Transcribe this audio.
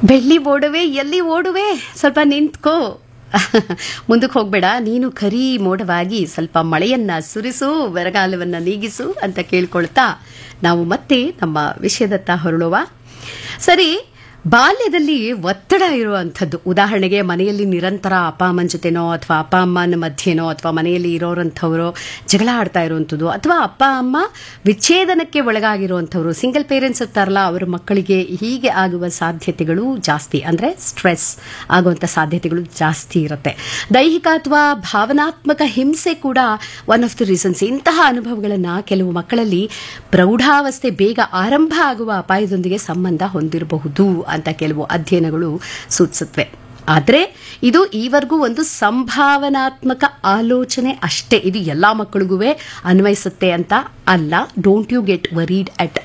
ಬೆಳ್ಳಿ ಓಡುವೆ ಎಲ್ಲಿ ಓಡುವೆ ಸ್ವಲ್ಪ ನಿಂತ್ಕೋ ಮುಂದಕ್ಕೆ ಹೋಗ್ಬೇಡ ನೀನು ಕರಿ ಮೋಡವಾಗಿ ಸ್ವಲ್ಪ ಮಳೆಯನ್ನ ಸುರಿಸು ಬರಗಾಲವನ್ನ ನೀಗಿಸು ಅಂತ ಕೇಳ್ಕೊಳ್ತಾ ನಾವು ಮತ್ತೆ ನಮ್ಮ ವಿಷಯದತ್ತ ಹೊರಳುವ ಸರಿ ಬಾಲ್ಯದಲ್ಲಿ ಒತ್ತಡ ಇರುವಂಥದ್ದು ಉದಾಹರಣೆಗೆ ಮನೆಯಲ್ಲಿ ನಿರಂತರ ಅಪ್ಪ ಅಮ್ಮನ ಜೊತೆನೋ ಅಥವಾ ಅಪ್ಪ ಅಮ್ಮನ ಮಧ್ಯೆನೋ ಅಥವಾ ಮನೆಯಲ್ಲಿ ಇರೋರಂಥವರು ಜಗಳ ಆಡ್ತಾ ಇರುವಂಥದ್ದು ಅಥವಾ ಅಪ್ಪ ಅಮ್ಮ ವಿಚ್ಛೇದನಕ್ಕೆ ಒಳಗಾಗಿರುವಂಥವ್ರು ಸಿಂಗಲ್ ಪೇರೆಂಟ್ಸ್ ಇರ್ತಾರಲ್ಲ ಅವರ ಮಕ್ಕಳಿಗೆ ಹೀಗೆ ಆಗುವ ಸಾಧ್ಯತೆಗಳು ಜಾಸ್ತಿ ಅಂದರೆ ಸ್ಟ್ರೆಸ್ ಆಗುವಂಥ ಸಾಧ್ಯತೆಗಳು ಜಾಸ್ತಿ ಇರುತ್ತೆ ದೈಹಿಕ ಅಥವಾ ಭಾವನಾತ್ಮಕ ಹಿಂಸೆ ಕೂಡ ಒನ್ ಆಫ್ ದ ರೀಸನ್ಸ್ ಇಂತಹ ಅನುಭವಗಳನ್ನು ಕೆಲವು ಮಕ್ಕಳಲ್ಲಿ ಪ್ರೌಢಾವಸ್ಥೆ ಬೇಗ ಆರಂಭ ಆಗುವ ಅಪಾಯದೊಂದಿಗೆ ಸಂಬಂಧ ಹೊಂದಿರಬಹುದು ಅಂತ ಕೆಲವು ಅಧ್ಯಯನಗಳು ಸೂಚಿಸುತ್ತವೆ ಆದರೆ ಇದು ಈವರೆಗೂ ಒಂದು ಸಂಭಾವನಾತ್ಮಕ ಆಲೋಚನೆ ಅಷ್ಟೇ ಇದು ಎಲ್ಲ ಮಕ್ಕಳಿಗೂ ಅನ್ವಯಿಸುತ್ತೆ ಅಂತ ಅಲ್ಲ don't you get worried at